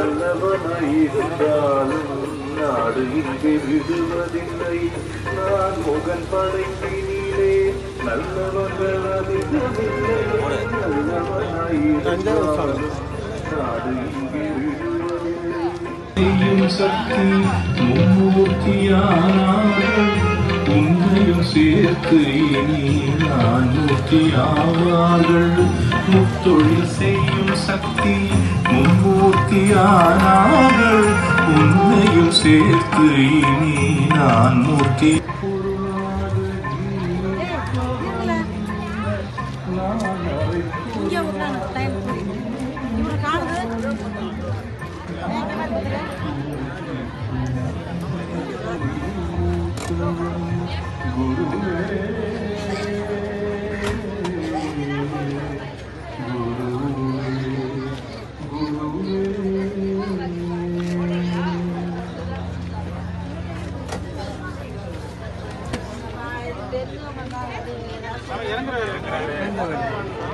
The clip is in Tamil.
நல்லவனாயிருந்தாலும் நாடு இங்கே விடுவதில்லை நான் முகன் படைப்பினிலே நல்லவர்கள் அதிகமில்லை நல்லவனாயிருந்தாலும் நாடு இங்கே விடுவதில்லை செய்யும் சக்தி மும்மூர்த்தியானார்கள் உன்னையும் சேர்த்து இனி நான் மூர்த்தியாவார்கள் முத்தொழில் செய்யும் சக்தி மும்மூர்த்தியானார்கள் உன்னையும் சேர்த்து இனி நான் மூர்த்தி இங்கே விட்டாங்க டைம் இவனை காணுது இறங்குறாரு